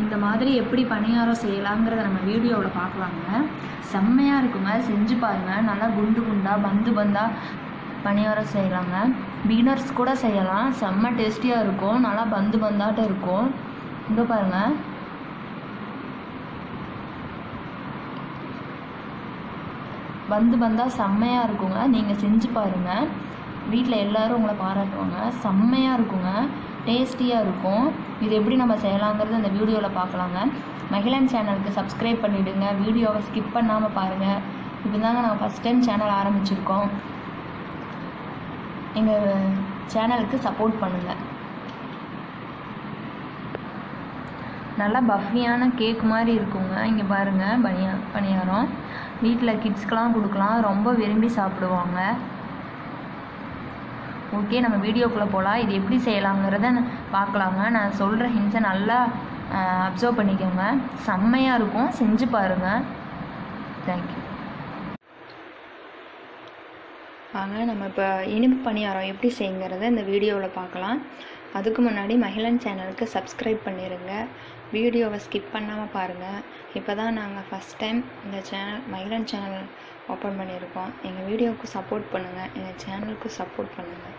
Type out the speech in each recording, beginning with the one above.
இந்த மாதிரி எப்படி பணியாரம் செய்யலாங்கிறத நம்ம வீடியோவில் பார்க்கலாங்க செம்மையாக இருக்குங்க செஞ்சு பாருங்கள் நல்லா குண்டு குண்டாக பந்து பந்தாக பணியாரம் செய்யலாங்க பிகினர்ஸ் கூட செய்யலாம் செம்ம டேஸ்டியாக இருக்கும் நல்லா பந்து பந்தாட்டம் இருக்கும் இங்கே பாருங்கள் பந்து பந்தாக செம்மையாக இருக்குங்க நீங்கள் செஞ்சு பாருங்கள் வீட்டில் எல்லாரும் உங்களை பாராட்டுவாங்க செம்மையாக இருக்குங்க டேஸ்டியாக இருக்கும் இது எப்படி நம்ம செய்யலாங்கிறது இந்த வீடியோவில் பார்க்கலாங்க மகிழன் சேனலுக்கு சப்ஸ்கிரைப் பண்ணிவிடுங்க வீடியோவை ஸ்கிப் பண்ணாமல் பாருங்கள் இப்போ தாங்க நாங்கள் ஃபஸ்ட் டைம் சேனல் ஆரம்பிச்சிருக்கோம் எங்கள் சேனலுக்கு சப்போர்ட் பண்ணுங்கள் நல்லா பஃபியான கேக் மாதிரி இருக்குங்க இங்கே பாருங்கள் பனியா பணியாரம் வீட்டில் கிட்ஸ்க்கெலாம் கொடுக்கலாம் ரொம்ப விரும்பி சாப்பிடுவாங்க ஓகே நம்ம வீடியோக்குள்ளே போகலாம் இது எப்படி செய்யலாங்கிறத ந- பார்க்கலாங்க நான் சொல்கிற ஹிண்ட்ஸை நல்லா அப்சர்வ் பண்ணிக்கோங்க செம்மையாக இருக்கும் செஞ்சு பாருங்கள் தேங்க்யூ வாங்க நம்ம இப்போ இனிப்பு பணியாரம் எப்படி செய்யுங்கிறத இந்த வீடியோவில் பார்க்கலாம் அதுக்கு முன்னாடி மகிழன் சேனலுக்கு சப்ஸ்கிரைப் பண்ணிடுங்க வீடியோவை ஸ்கிப் பண்ணாமல் பாருங்கள் இப்போ தான் நாங்கள் ஃபஸ்ட் டைம் இந்த சேனல் மகிழன் சேனல் ஓப்பன் பண்ணியிருக்கோம் எங்கள் வீடியோவுக்கு சப்போர்ட் பண்ணுங்கள் எங்கள் சேனலுக்கு சப்போர்ட் பண்ணுங்கள்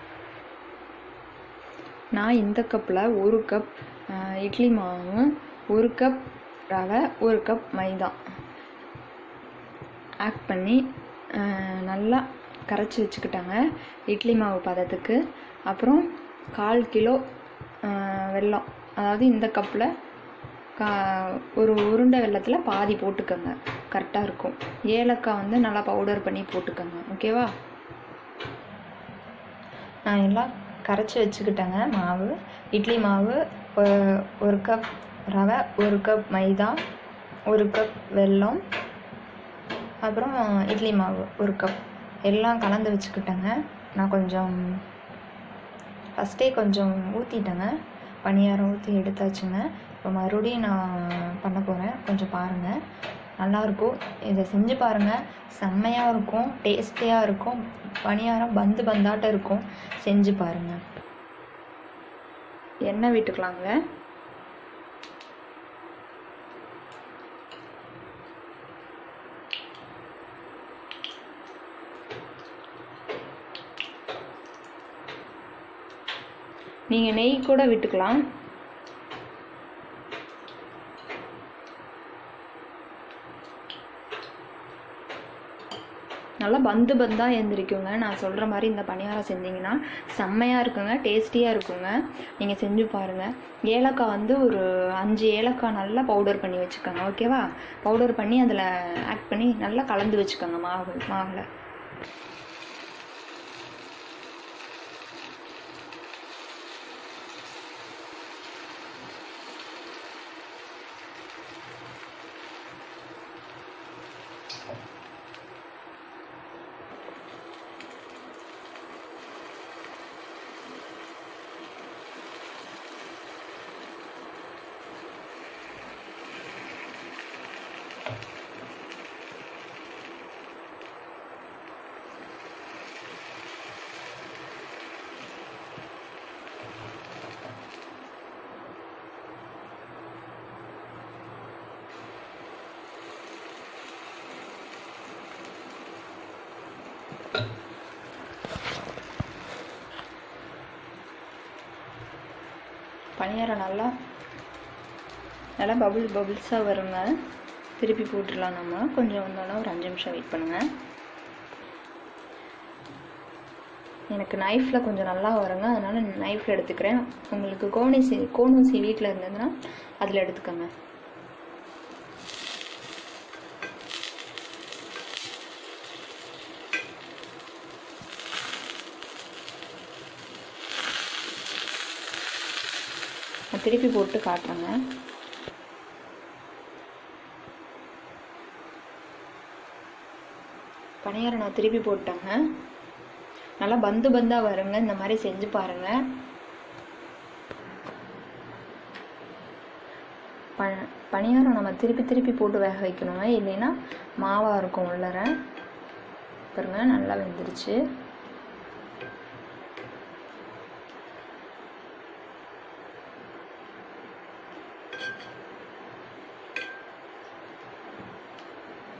நான் இந்த கப்பில் ஒரு கப் அஹ், இட்லி மாவும் ஒரு கப் ரவை ஒரு கப் மைதா ஆட் பண்ணி அஹ், நல்லா கரைச்சி வச்சுக்கிட்டாங்க இட்லி மாவு பதத்துக்கு அப்புறம் கால் கிலோ அஹ், வெல்லம் அதாவது இந்த கப்பில் கா ஒரு உருண்டை வெல்லத்தில் பாதி போட்டுக்கோங்க கரெக்டாக இருக்கும் ஏலக்காய் வந்து நல்லா பவுடர் பண்ணி போட்டுக்கோங்க ஓகேவா நான் எல்லாம் கரைச்சி வச்சுக்கிட்டேங்க மாவு இட்லி மாவு ஒ- ஒரு கப் ரவை ஒரு கப் மைதா ஒரு கப் வெல்லம் அப்புறம் இட்லி மாவு ஒரு கப் எல்லாம் கலந்து வச்சுக்கிட்டேங்க நான் கொஞ்சம் ஃபஸ்ட்டே கொஞ்சம் ஊற்றிட்டேங்க பணியாரம் ஊற்றி எடுத்தாச்சுங்க இப்போ மறுபடியும் நான் பண்ண போகிறேன் கொஞ்சம் பாருங்கள் நல்லாயிருக்கும் இதை செஞ்சு பாருங்கள் செம்மையாக இருக்கும் டேஸ்டியாக இருக்கும் பணியாரம் பந்து பந்தாட்டம் இருக்கும் செஞ்சு பாருங்கள் எண்ணெய் விட்டுக்கலாங்க நீங்கள் நெய் கூட விட்டுக்கலாம் நல்லா பந்து பந்தாக எழுந்திரிக்குங்க நான் சொல்கிற மாதிரி இந்த பணியாரம் செஞ்சீங்கன்னா செம்மையாக இருக்குங்க டேஸ்டியாக இருக்குங்க நீங்கள் செஞ்சு பாருங்கள் ஏலக்காய் வந்து ஒரு அஞ்சு ஏலக்காய் நல்லா பவுடர் பண்ணி வச்சுக்கோங்க ஓகேவா பவுடர் பண்ணி அதில் ஆட் பண்ணி நல்லா கலந்து வச்சுக்கோங்க மாவு மாவில் பணியாரம் நல்லா நல்லா பபுள் பபுள்ஸாக வருங்க திருப்பி போட்டுடலாம் நம்ம கொஞ்சம் வந்தோன்னா ஒரு அஞ்சு நிமிஷம் வெயிட் பண்ணுங்கள் எனக்கு நைஃப்பில் கொஞ்சம் நல்லா வருங்க அதனால நைஃப்பில் எடுத்துக்கிறேன் உங்களுக்கு கோணிசி கோனூசி வீட்டில் இருந்ததுன்னா அதில் எடுத்துக்கோங்க நான் திருப்பி போட்டு காட்டுறேங்க பணியாரம் நான் திருப்பி போட்டேங்க நல்லா பந்து பந்தாக வருங்க இந்த மாதிரி செஞ்சு பாருங்க ப பணியாரம் நம்ம திருப்பி திருப்பி போட்டு வேக வைக்கணுங்க இல்லைன்னா மாவாக இருக்கும் உள்ளர பாருங்க நல்லா வெந்துருச்சு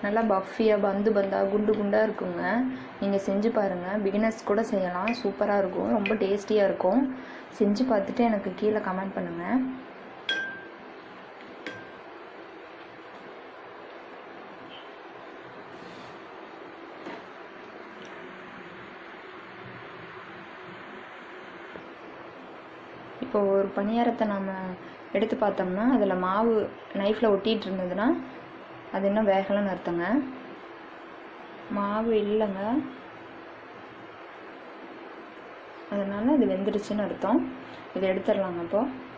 நல்லா பஃபியாக பந்து பந்தாக குண்டு குண்டாக இருக்குங்க நீங்கள் செஞ்சு பாருங்கள் பிகினர்ஸ் கூட செய்யலாம் சூப்பராக இருக்கும் ரொம்ப டேஸ்டியாக இருக்கும் செஞ்சு பார்த்துட்டு எனக்கு கீழே கமெண்ட் பண்ணுங்கள் இப்போ ஒரு பணியாரத்தை நம்ம எடுத்து பார்த்தோம்னா அதில் மாவு நைஃப்பில் ஒட்டிகிட்டு இருந்ததுன்னா அது இன்னும் வேகலைன்னு அர்த்தங்க மாவு இல்லைங்க அதனால் அது வெந்துடுச்சுன்னு அர்த்தம் இதை எடுத்துடலாங்க அப்போது